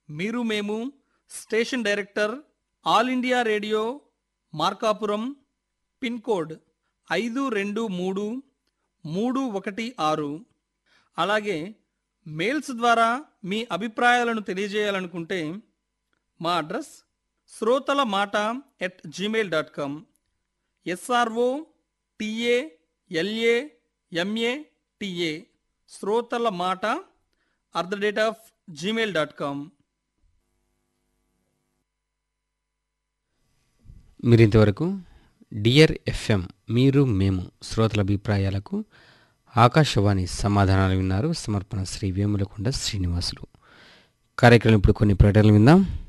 మీరు మేము station director all India radio Markapuram pin code ఐదు రెండు మూడు మూడు ఒకటి ఆరు అలాగే మెయిల్స్ ద్వారా మీ అభిప్రాయాలను తెలియజేయాలనుకుంటే మా అడ్రస్ శ్రోతల మాట at Gmail dot com S R O T A L A M A T A శ్రోతల మాట at the rate of Gmail dot com మీరు ఇంతవరకు డియర్ ఎఫ్ఎం మీరు మేము శ్రోతల అభిప్రాయాలకు ఆకాశవాణి సమాధానాలు విన్నారు సమర్పణ శ్రీ వేములకొండ శ్రీనివాసులు కార్యక్రమం ఇప్పుడు కొన్ని ప్రకటనలు విందాం